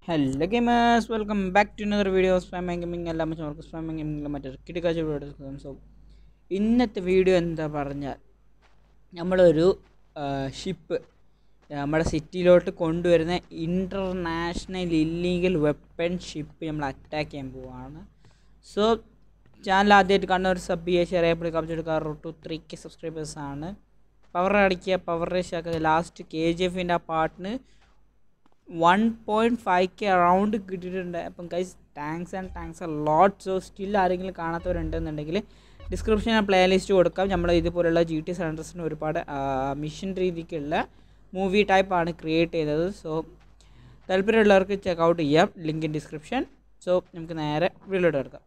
Hello gamers welcome back to another video spamming gaming എല്ലാം നമുക്ക് spamming ഗെയിമിംഗിലെ മറ്റൊരു കിടക്കാച്ച വീഡിയോ സോ ഇന്നത്തെ വീഡിയോ എന്താ പറഞ്ഞാൽ നമ്മളൊരു ഷിപ്പ് നമ്മുടെ സിറ്റിയിലോട്ട് കൊണ്ടുവരുന്ന ഇൻ്റർനാഷണൽ ഇല്ലീഗൽ വെപ്പൺ ഷിപ്പ് നമ്മൾ അറ്റാക്ക് ചെയ്യാൻ പോവുകയാണ് സോ ചാനൽ ആദ്യമായിട്ട് കാണുന്ന ഒരു സബ് ചെയ്യുക ഷെയർ ചെയ്യുമ്പോൾ കമൻറ്റ് എടുക്കുക ടു ത്രീ കെ സബ്സ്ക്രൈബേഴ്സ് ആണ് പവർ അടിക്കുക പവർ റേഷ് ആക്കുക ലാസ്റ്റ് കെ ജി എഫിൻ്റെ ആ പാട്ടിന് one point five K around കിട്ടിയിട്ടുണ്ട് അപ്പം guys thanks and thanks a lot so still ആരെങ്കിലും കാണാത്തവരുണ്ടെന്നുണ്ടെങ്കിൽ ഡിസ്ക്രിപ്ഷനിൽ പ്ലേ ലിസ്റ്റ് കൊടുക്കാം നമ്മൾ ഇതുപോലുള്ള ജി ടി സെൻറ്റേഴ്സിന് ഒരുപാട് മിഷൻ രീതിക്കുള്ള മൂവി ടൈപ്പാണ് ക്രിയേറ്റ് ചെയ്തത് സോ താല്പര്യമുള്ളവർക്ക് ചെക്കൗട്ട് ചെയ്യാം ലിങ്ക് ഇൻ ഡിസ്ക്രിപ്ഷൻ സോ നമുക്ക് നേരെ വീഡിയോട്ട് എടുക്കാം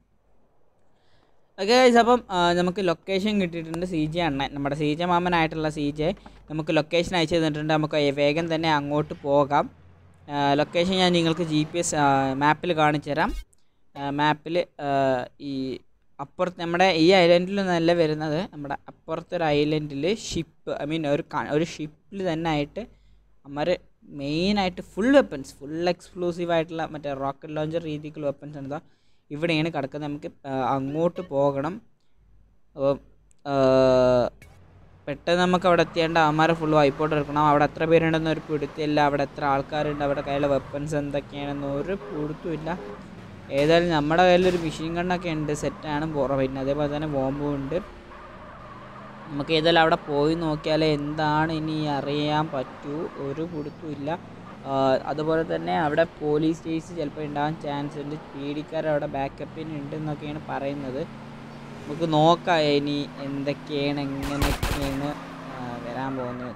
ഓക്കെ ഗൈസ് അപ്പം ആ, നമുക്ക് ലൊക്കേഷൻ കിട്ടിയിട്ടുണ്ട് സി ജെ അണ്ണൻ നമ്മുടെ സി ജെ മാമനായിട്ടുള്ള സി ജെ നമുക്ക് ലൊക്കേഷൻ അയച്ചു തന്നിട്ടുണ്ട് നമുക്ക് വേഗം തന്നെ അങ്ങോട്ട് പോകാം ലൊക്കേഷൻ ഞാൻ നിങ്ങൾക്ക് ജി പി എസ് മാപ്പിൽ കാണിച്ചു തരാം മാപ്പിൽ ഈ അപ്പുറത്ത് നമ്മുടെ ഈ ഐലൻഡിൽ നല്ല വരുന്നത് നമ്മുടെ അപ്പുറത്തൊരു ഐലൻഡിൽ ഷിപ്പ് ഐ മീൻ ഒരു ക- ഒരു ഷിപ്പിൽ തന്നെ ആയിട്ട് അമ്മര് മെയിനായിട്ട് ഫുൾ വെപ്പൺസ് ഫുൾ എക്സ്ക്ലൂസീവ് ആയിട്ടുള്ള മറ്റേ റോക്കറ്റ് ലോഞ്ചർ രീതിക്കുള്ള വെപ്പൺസ് ആണ് ഇതാ ഇവിടെയാണ് കിടക്കുന്നത് നമുക്ക് ആ, അങ്ങോട്ട് പോകണം അപ്പോൾ പെട്ടെന്ന് നമുക്ക് അവിടെ എത്തിയേണ്ട അവന്മാരെ ഫുൾ വൈപ്പോട്ട് എടുക്കണം അവിടെ എത്ര പേരുണ്ടെന്ന് ഒരു പിടുത്തില്ല അവിടെ എത്ര ആൾക്കാരുണ്ട് അവിടെ കയ്യിലെ വെപ്പൺസ് എന്തൊക്കെയാണെന്ന് ഒരു പിടുത്തുമില്ല ഏതായാലും നമ്മുടെ കയ്യിലൊരു മെഷീൻ ഗണ്ണൊക്കെ ഉണ്ട് സെറ്റാണ് പുറം പിന്നെ അതേപോലെ തന്നെ ബോംബും ഉണ്ട് നമുക്ക് ഏതായാലും അവിടെ പോയി നോക്കിയാൽ എന്താണ് ഇനി അറിയാൻ പറ്റൂ ഒരു പിടുത്തുമില്ല ആ, അതുപോലെ തന്നെ അവിടെ പോലീസ് കേസ് ചിലപ്പോൾ ഉണ്ടാകാൻ ചാൻസ് ഉണ്ട് പീഡിക്കാർ അവിടെ ബാക്കപ്പിന് ഉണ്ട് എന്നൊക്കെയാണ് പറയുന്നത് നമുക്ക് നോക്കാം ഇനി എന്തൊക്കെയാണ് എങ്ങനെയൊക്കെയാണ് ആ, വരാൻ പോകുന്നത്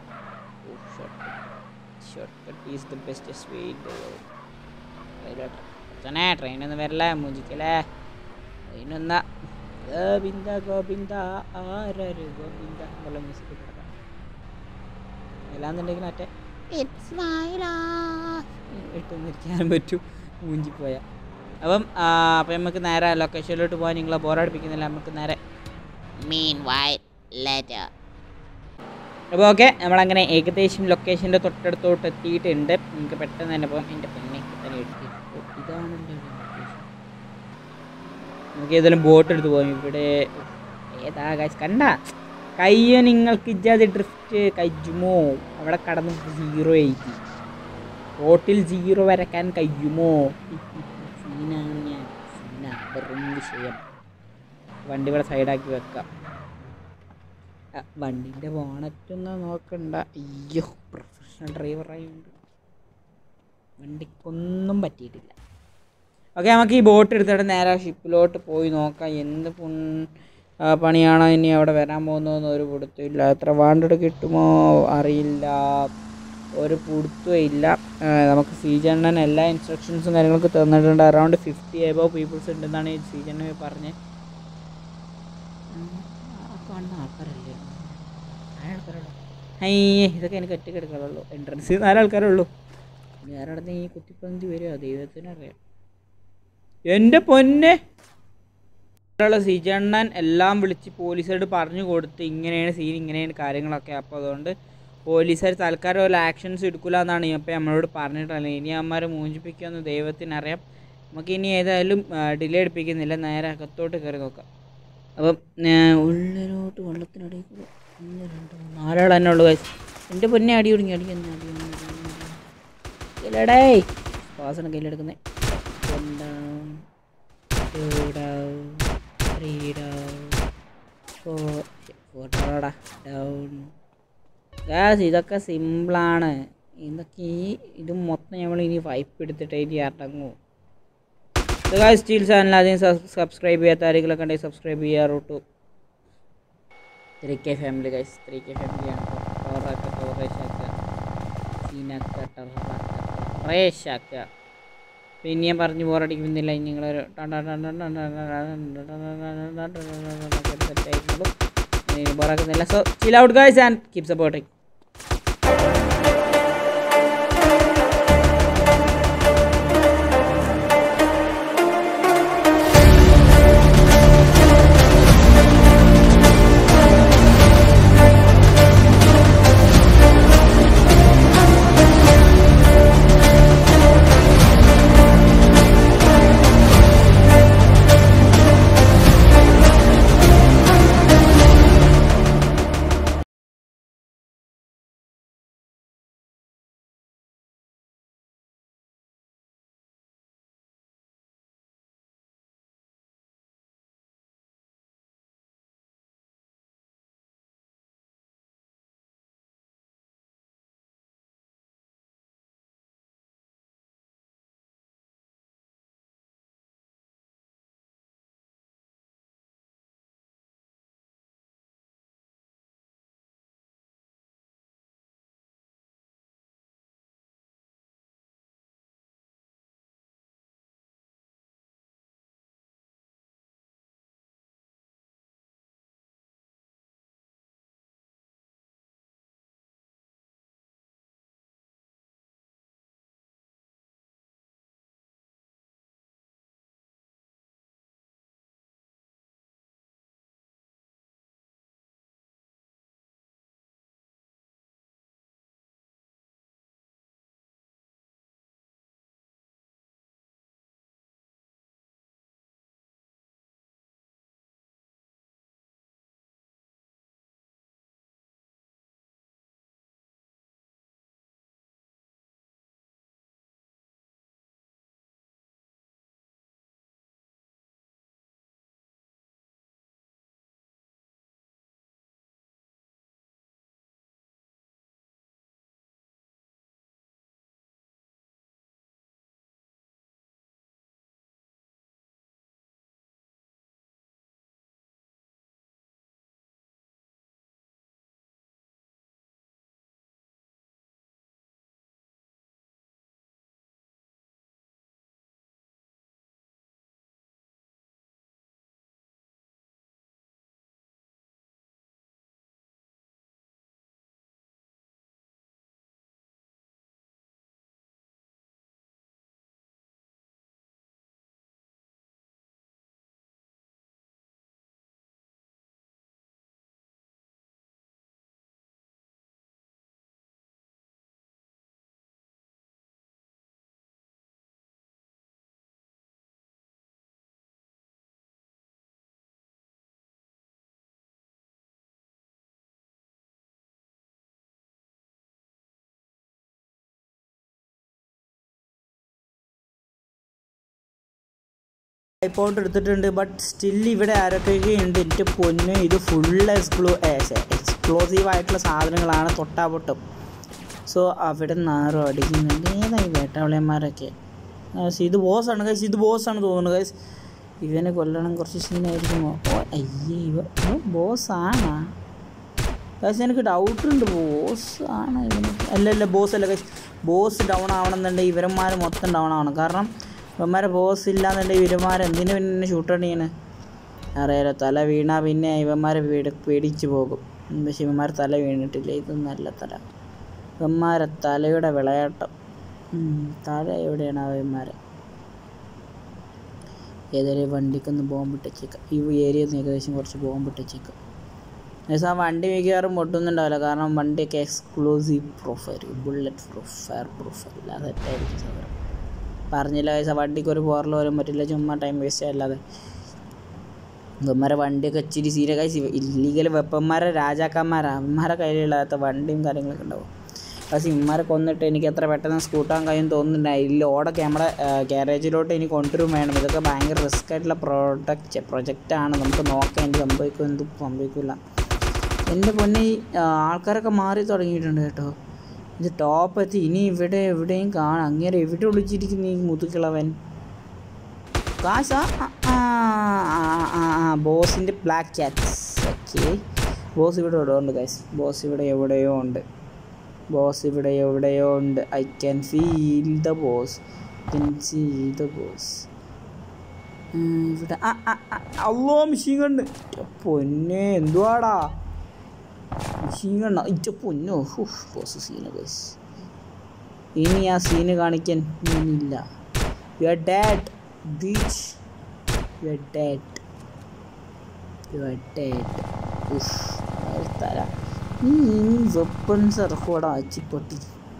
shortcut is the best wait അച്ഛനെ ട്രെയിനൊന്നും വരില്ല മുജിക്കലേ ട്രെയിനൊന്നാ ഗോവിന്ദ ഗോവിന്ദ ആരര് ഗോവിന്ദ എന്നുള്ള മ്യൂസിക് എല്ലാന്നുണ്ടെങ്കിൽ മറ്റേ ഇറ്റ്സ് മൈ ഇട്ടൊന്നിരിക്കാനും പറ്റും മൂഞ്ചിപ്പോയ അപ്പം ആ, അപ്പം നമുക്ക് നേരെ ലൊക്കേഷനിലോട്ട് പോകാൻ നിങ്ങളെ ബോറടിപ്പിക്കുന്നില്ല നമുക്ക് നേരെ Meanwhile, later. അപ്പോൾ ഓക്കെ നമ്മളങ്ങനെ ഏകദേശം ലൊക്കേഷൻ്റെ തൊട്ടടുത്തോട്ട് എത്തിയിട്ടുണ്ട് നമുക്ക് പെട്ടെന്ന് തന്നെ പോകാം എൻ്റെ പെണ്ണെ തന്നെ എടുത്ത് ഓ, ഇതാണല്ലോ ലൊക്കേഷൻ നമുക്ക് ഏതെങ്കിലും ബോട്ട് എടുത്ത് പോകാം ഇവിടെ ഏതാ കാശ് കണ്ട കയ്യോ നിങ്ങൾക്ക് ഇജാതി ഡ്രിഫ്റ്റ് കയ്യുമോ അവിടെ കടന്ന് സീറോ എയ്റ്റി റോട്ടിൽ സീറോ വരക്കാൻ കഴിയുമോ സീനാണ് ഞാൻ സീന വെറും വിഷയം വണ്ടി ഇവിടെ സൈഡാക്കി വെക്കാം ആ, വണ്ടിൻ്റെ ബോണറ്റൊന്നും നോക്കണ്ട അയ്യോ പ്രൊഫഷണൽ ഡ്രൈവറായുണ്ട് വണ്ടിക്കൊന്നും പറ്റിയിട്ടില്ല ഓക്കെ നമുക്ക് ഈ ബോട്ട് എടുത്തിട്ട് നേരെ ഷിപ്പിലോട്ട് പോയി നോക്കാം എന്ത് പുൺ ആ, പണിയാണോ ഇനി അവിടെ വരാൻ പോകുന്നതെന്ന് ഒരു പിടുത്തമില്ല എത്ര വാണ്ടഡ് കിട്ടുമോ അറിയില്ല ഒരു പിടുത്തവും ഇല്ല ആ, നമുക്ക് സീജണ്ണൻ എല്ലാ ഇൻസ്ട്രക്ഷൻസും കാര്യങ്ങളൊക്കെ തന്നിട്ടുണ്ട് അറൗണ്ട് ഫിഫ്റ്റി എബോ പീപ്പിൾസ് ഉണ്ടെന്നാണ് ഈ സീജണ്ണൻ പറഞ്ഞത് ആ കാണുന്ന ആൾക്കാരല്ലേ നാല് ആൾക്കാരുള്ളൂ അയ്യേ ഇതൊക്കെ എനിക്ക് ഒറ്റയ്ക്ക് എടുക്കാറുള്ളൂ എൻട്രൻസ് നാല് ആൾക്കാരേ ഉള്ളൂ വേറെ അവിടെ ഈ കുത്തിപ്പന്തി വരുമോ ദൈവത്തിനറിയാം എൻ്റെ പൊന്നെ ഉള്ള സിജണ്ണൻ എല്ലാം വിളിച്ച് പോലീസുകാരോട് പറഞ്ഞു കൊടുത്ത് ഇങ്ങനെയാണ് സീൻ ഇങ്ങനെയാണ് കാര്യങ്ങളൊക്കെ അപ്പോൾ അതുകൊണ്ട് പോലീസുകാർ തൽക്കാലം ഒരു ആക്ഷൻസ് എടുക്കില്ല എന്നാണ് ഇപ്പോൾ നമ്മളോട് പറഞ്ഞിട്ടുള്ളത് ഇനി അമ്മമാരെ മൂഞ്ചിപ്പിക്കുമെന്ന് ദൈവത്തിനറിയാം നമുക്ക് ഇനി ഏതായാലും ഡിലേ എടുപ്പിക്കുന്നില്ല നേരെ അകത്തോട്ട് കയറി നോക്കാം അപ്പം ഞാൻ ഉള്ളിലോട്ട് വെള്ളത്തിനടിയിൽ കൂടെ ഒന്ന് രണ്ട് മൂന്ന് നാലാൾ തന്നെ ഉള്ളു guys. എൻ്റെ പൊന്നെ അടി തുടങ്ങി അടി തന്നെ അടി തന്നെ, അടി തന്നെ, അടി തന്നെ. ഇല്ലടേ ശ്വാസം കയ്യിലെടുക്കുന്നേ down two down three down four four ഡൗണാ ഡൗൺ ഗ്യാസ് ഇതൊക്കെ സിമ്പിളാണ് ഇതൊക്കെ ഈ ഇത് മൊത്തം നമ്മൾ ഇനി വൈപ്പ് എടുത്തിട്ട് ഇനി ഇറങ്ങൂ ഗായ്സ് സ്റ്റീൽ ചാനൽ ആദ്യം സബ്സ്ക്രൈബ് ചെയ്യാത്ത ആരെങ്കിലൊക്കെ ഉണ്ടെങ്കിൽ സബ്സ്ക്രൈബ് ചെയ്യാറോട്ടു three K family guys three K ഫാമിലിയാണ് പവറാക്കുക പവറേഷാക്കുക സീനാക്കുക ടറേഷാക്കുക പിന്നെ ഞാൻ പറഞ്ഞ് ബോറടിക്കുന്നില്ല നിങ്ങളൊരു സെറ്റായിരുന്നുള്ളൂ ബോറാക്കുന്നില്ല so chill out guys and keep supporting ഐപ്പോട്ട് എടുത്തിട്ടുണ്ട് ബട്ട് സ്റ്റിൽ ഇവിടെ ആരൊക്കെയൊക്കെ ഉണ്ട് എൻ്റെ പൊന്ന് ഇത് ഫുൾ എക്സ്ക്ലൂ എക്സ്പ്ലോസീവ് ആയിട്ടുള്ള സാധനങ്ങളാണ് തൊട്ടാപൊട്ടും സോ അവിടെ നാറും അടിക്കുന്നുണ്ട് ഏതായി വേട്ടാവളിയന്മാരൊക്കെ ഗൈസ് ഇത് ബോസാണ് ഗൈസ് ഇത് ബോസാണ് തോന്നുന്നു ഗൈസ് ഇവനെ കൊല്ലണം കുറച്ച് സീനായിരിക്കുമോ ഓ അയ്യേ ഇവ ബോസാണാ ഗൈസ് എനിക്ക് ഡൗട്ട് ഉണ്ട് ബോസ് ആണ് ഇവന് അല്ല അല്ല ബോസ് അല്ല ഗൈസ് ബോസ് ഡൗൺ ആവണമെന്നുണ്ടെങ്കിൽ ഇവരന്മാർ മൊത്തം ഡൗൺ ആവണം കാരണം ഇവന്മാരെ ബോസ് ഇല്ലാന്നുണ്ടെങ്കിൽ ഇവരന്മാർ എന്തിനു പിന്നെ ഷൂട്ട് അടിയാണ് അറിയാലോ തല വീണാ പിന്നെ ഇവന്മാരെ പേടി പേടിച്ച് പോകും പക്ഷെ ഇവന്മാർ തല വീണിട്ടില്ല ഇത് നല്ല തല ഇവന്മാരെ തലയുടെ വിളയാട്ടം ഉം, തല എവിടെയാണ് അവന്മാരെ ഏതായാലും വണ്ടിക്കൊന്ന് ബോംബിട്ടേച്ചേക്കാം ഈ ഏരിയയിൽ നിന്ന് ഏകദേശം കുറച്ച് ബോംബിട്ടേച്ചേക്കാം എന്നുവെച്ചാൽ ആ വണ്ടി മിക്കവാറും പൊട്ടുന്നുണ്ടാവില്ല കാരണം വണ്ടിയൊക്കെ എക്സ്ക്ലൂസീവ് പ്രൂഫ് ആയിരിക്കും ബുള്ളറ്റ് പ്രൂഫ് ഫയർ പ്രൂഫ് അല്ല സെറ്റായിരിക്കും സാധനം പറഞ്ഞില്ല വയസ്സാ വണ്ടിക്ക് ഒരു പോറൽ പോലും പറ്റില്ല ചുമ്മാ ടൈം വേസ്റ്റ് അല്ലാതെ ഇവന്മാരെ വണ്ടിയൊക്കെ ഇച്ചിരി സീരിയസ് ഇല്ലീഗൽ വെപ്പന്മാരെ രാജാക്കന്മാരാ അവന്മാരെ കയ്യിലില്ലാത്ത വണ്ടിയും കാര്യങ്ങളൊക്കെ ഉണ്ടാവും പക്ഷേ ഇവന്മാരെ കൊന്നിട്ട് എനിക്ക് എത്ര പെട്ടെന്ന് സ്കൂട്ടാൻ കഴിയും തോന്നുന്നുണ്ട് ഇതിൽ ഓടൊക്കെ നമ്മുടെ ഗ്യാരേജിലോട്ട് ഇനി കൊണ്ടുവരും വേണം ഇതൊക്കെ ഭയങ്കര റിസ്ക് ആയിട്ടുള്ള പ്രോഡക്റ്റ് പ്രൊജക്റ്റാണ് നമുക്ക് നോക്കാം എന്ത് സംഭവിക്കും എന്ത് സംഭവിക്കില്ല എൻ്റെ പൊന്നെ ഈ ആ, ആൾക്കാരൊക്കെ മാറി തുടങ്ങിയിട്ടുണ്ട് കേട്ടോ ഇത് ടോപ്പ് എത്തി ഇനി ഇവിടെ എവിടെയും കാണാം അങ്ങനെ എവിടെ ഒളിച്ചിരിക്കുന്നു ഈ മുതുകിളവൻ കാശ ആ ബോസിൻ്റെ ബ്ലാക്ക് ക്യാറ്റ്സ് ഓക്കെ ബോസ് ഇവിടെ എവിടെയോ ഉണ്ട് ഗൈസ് ബോസ് ഇവിടെ എവിടെയോ ഉണ്ട് ബോസ് ഇവിടെ എവിടെയോ ഉണ്ട് I can feel the boss can see the boss ഇവിടെ ആ ആ, ആ, അള്ളോ മെഷീൻ കണ്ട് പൊന്നെ എന്തുവാടാ മെഷീൻ കണ്ണ ഇറ്റ പൊന്നോ ബോസ് സീന് ഗൈസ് ഇനി ആ സീന് കാണിക്കാൻ ഞാനില്ല you are dead bitch you are dead you are dead ഉഫ് തരാം ഈ വെപ്പൺസ് ഇറക്കോടാ അച്ചിപ്പൊട്ടി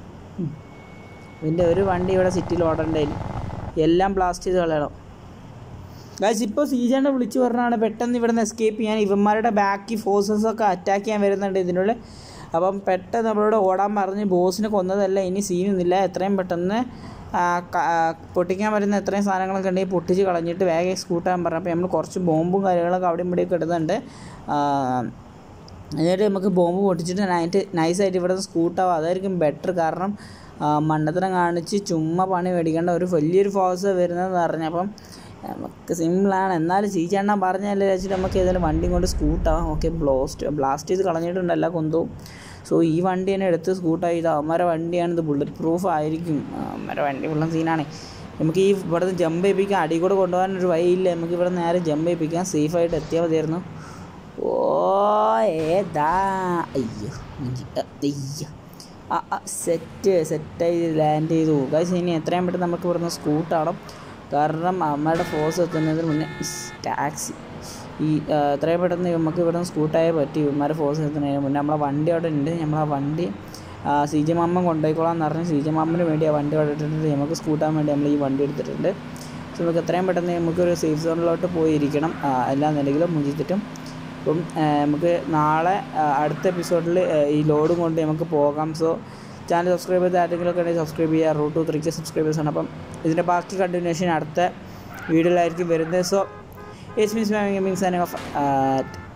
ഇതിൻ്റെ ഒരു വണ്ടി ഇവിടെ സിറ്റിയിൽ ഓടണ്ടേലും എല്ലാം ബ്ലാസ്റ്റ് ചെയ്ത് കളയണം ഗായ്സ് ഇപ്പോൾ സീജാനെ വിളിച്ചു പറഞ്ഞാണ് പെട്ടെന്ന് ഇവിടെ നിന്ന് എസ്കേപ്പ് ചെയ്യാൻ ഇവന്മാരുടെ ബാക്കി ഫോഴ്സസ് ഒക്കെ അറ്റാക്ക് ചെയ്യാൻ വരുന്നുണ്ട് ഇതിനുള്ളിൽ അപ്പം പെട്ടെന്ന് നമ്മളോട് ഓടാൻ പറഞ്ഞ് ബോസിനെ കൊന്നതല്ല ഇനി സീനൊന്നുമില്ല എത്രയും പെട്ടെന്ന് ആ, ക- ആ, പൊട്ടിക്കാൻ വരുന്ന എത്രയും സാധനങ്ങളൊക്കെ ഉണ്ടെങ്കിൽ പൊട്ടിച്ച് കളഞ്ഞിട്ട് വേഗം സ്കൂട്ടാൻ പറഞ്ഞു അപ്പോൾ നമ്മൾ കുറച്ച് ബോംബും കാര്യങ്ങളൊക്കെ അവിടെ ഇവിടെയൊക്കെ ഇടുന്നുണ്ട് ആ, എന്നിട്ട് നമുക്ക് ബോംബ് പൊട്ടിച്ചിട്ട് നൈറ്റ് നൈസായിട്ട് ഇവിടെ നിന്ന് സ്കൂട്ടാവും അതായിരിക്കും ബെറ്റർ കാരണം ആ, മണ്ടത്തരം കാണിച്ച് ചുമ്മാ പണി മേടിക്കേണ്ട ഒരു വലിയൊരു ഫോഴ്സ് വരുന്നതെന്ന് പറഞ്ഞപ്പം നമുക്ക് സിമ്പിളാണ് എന്നാലും ചീച്ചെണ്ണ പറഞ്ഞല്ലേ വെച്ചിട്ട് നമുക്ക് ഏതായാലും വണ്ടി കൊണ്ട് സ്കൂട്ടാവാം ഓക്കെ ബ്ലോസ്റ്റ് ബ്ലാസ്റ്റ് ചെയ്ത് കളഞ്ഞിട്ടുണ്ട് എല്ലാ കൊന്തവും സോ ഈ വണ്ടി തന്നെ എടുത്ത് സ്കൂട്ടായി ഇത് അവന്മാരെ വണ്ടിയാണ് ഇത് ബുള്ളറ്റ് പ്രൂഫ് ആയിരിക്കും അവന്മാരെ വണ്ടി ഉള്ള സീനാണ് നമുക്ക് ഈ ഇവിടെ നിന്ന് ജമ്പ് ചെയ്യിപ്പിക്കാൻ അടി കൂടെ കൊണ്ടുപോകാനൊരു വഴിയില്ല നമുക്ക് ഇവിടെ നേരെ ജമ്പ് ചെയ്യിപ്പിക്കാം സേഫായിട്ട് എത്തിയാൽ മതിയായിരുന്നു ഓ ഏതാ അയ്യോ ഇഞ്ചി, അ, അയ്യോ ആ ആ സെറ്റ് സെറ്റായി ലാൻഡ് ചെയ്തു ഗൈസ് ഇനി എത്രയും പെട്ടെന്ന് നമുക്ക് ഇവിടുന്ന് സ്കൂട്ടാവണം കാരണം അമ്മയുടെ ഫോഴ്സ് എത്തുന്നതിന് മുന്നേ ടാക്സി ഈ ആ, എത്രയും പെട്ടെന്ന് നമുക്ക് ഇവിടുന്ന് സ്കൂട്ടായേ പറ്റി ഇവന്മാരെ ഫോഴ്സ് എത്തുന്നതിന് മുന്നേ നമ്മളെ വണ്ടി അവിടെ ഉണ്ട് നമ്മളെ വണ്ടി സി ജി മാമ്മൻ കൊണ്ടുപോയിക്കോളാം എന്ന് പറഞ്ഞ് സി ജി മാമ്മന് വേണ്ടി ആ വണ്ടി അവിടെ ഇട്ടിട്ടുണ്ട് നമുക്ക് സ്കൂട്ടാൻ വേണ്ടി നമ്മൾ ഈ വണ്ടി എടുത്തിട്ടുണ്ട് സോ നമുക്ക് എത്രയും പെട്ടെന്ന് നമുക്കൊരു സേഫ് സോണിലോട്ട് പോയിരിക്കണം ആ, എല്ലാ നിലയിലും മുഞ്ചിത്തിട്ടും അപ്പം ആ, നമുക്ക് നാളെ ആ, അടുത്ത എപ്പിസോഡിൽ ഈ ലോഡും കൊണ്ട് നമുക്ക് പോകാം സോ ചാനൽ സബ്സ്ക്രൈബ് ചെയ്ത് ആരെങ്കിലും ഒക്കെ ഉണ്ടെങ്കിൽ സബ്സ്ക്രൈബ് ചെയ്യുക റൂട്ട് ടു ത്രീക്ക് സബ്സ്ക്രൈബേഴ്സ് ആണ് അപ്പം ഇതിൻ്റെ ബാക്കി കണ്ടിന്യൂഷൻ അടുത്ത വീഡിയോയിലായിരിക്കും വരുന്നത് so it's means gaming signing of